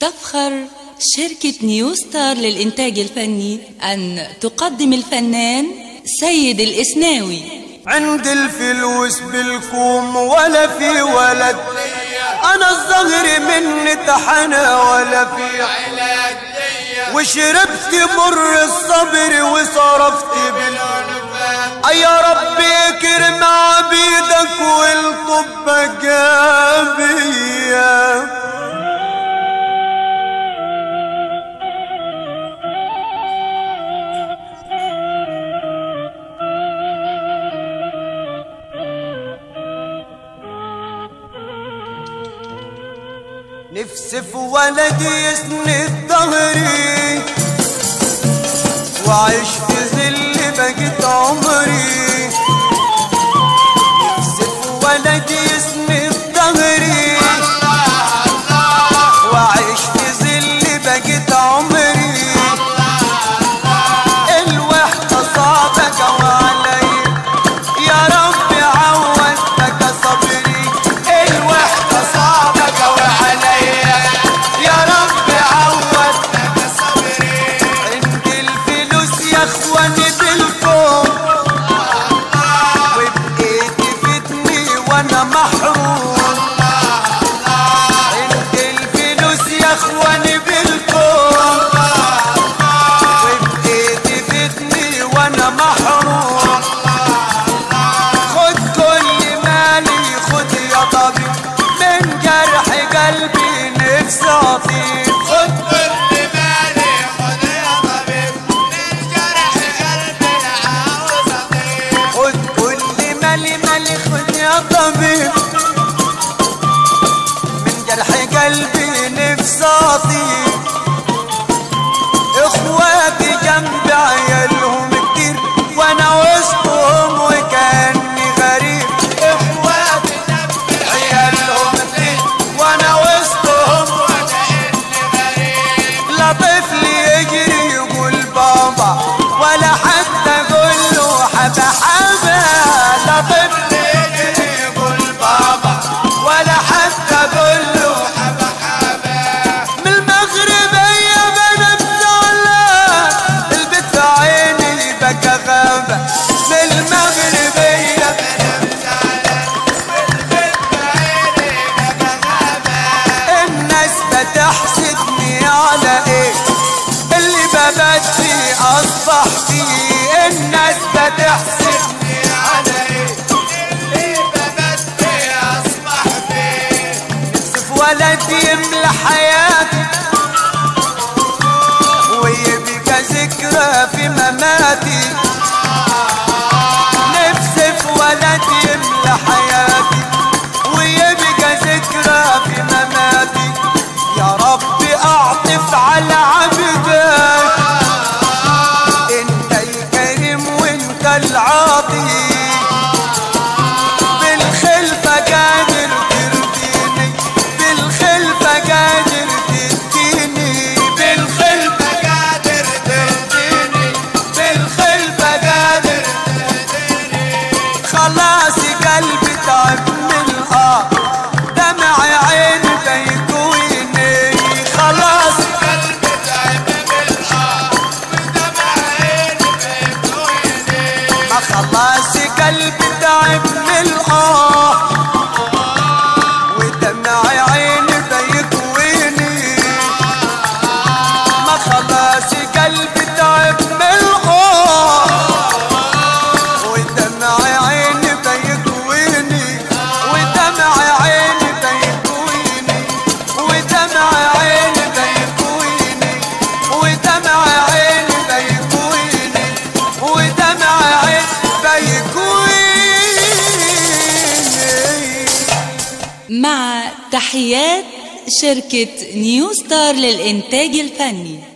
تفخر شركة نيو ستار للإنتاج الفني أن تقدم الفنان سيد الإسناوي عند الفلوس بالكوم ولا في ولد انا الظهر مني طحنة ولا في علاج وشربت مر الصبر وصرفت بال يا رب اكرم عبيدك والطب جابيه نفسي في ولد يسند ظهري وعيش في ظل بقيت عمري نفسي في ولد يسند ظهري وعيش في ظل بقيت عمري الوحدة صعبة جو علي يا رب عودتك صبري الوحدة صعبة جو علي يا رب عودتك صبري عند الفلوس يا اخواني بالكم وبقيت فتني وانا محروم عند الفلوس يا اخواني بالكم وبقيت فتني وانا محروم خد كل مالي خد يا طبيب من جرح قلبي نفسي اطيب خد كل مالي خد يا طبيب من جرح قلبي عاوز اطيب خد كل مالي مالي خد يا طبيب من جرح قلبي نفسي اطيب اخواتي جنب عيالهم كتير وانا وسطهم وكاني غريب اخواتي جنب عيالهم كتير وانا وسطهم وكأني غريب لا طفل يجري يقول بابا ولا حتى اقول له حبا حبا لا طفل يجري يقول بابا ولا حتى اقول له حبا حبا من المغرب يا بنات زعلان البت في عيني بكى غابة من المغرب يا انا زعلان والبيت بعيني بقى غابة الناس بتحسدني على ايه اللي ببات فيه اصبح فيه الناس بتحسدني على ايه اللي ببت فيه اصبح فيه نفسي في ولد يملى حياتي ويبقى ذكرى في مماتي نفسي في ولد يملى حياتي ويبقى ذكرى في مماتي يا رب اعطف على عبدك انت الكريم وانت العاطي بالخلفة قادر ترضيني بالخلفة قادر تديني بالخلفة قادر تهديني بالخلفة قادر خلاص قلبي تعب من الآه دمع عيني بيكويني خلاص قلبي تعب بالآه ودمع عيني بيكويني ما خلاص قلبي تعب من الآه ودمع عيني بيكويني ما خلاص قلبي تعب من الآه ودمع عيني بيكويني ودمع عيني بيكويني ودمع عيني بيكويني ودمع عيني بيكويني ودمع عيني بيكويني مع تحيات شركة نيو ستار للإنتاج الفني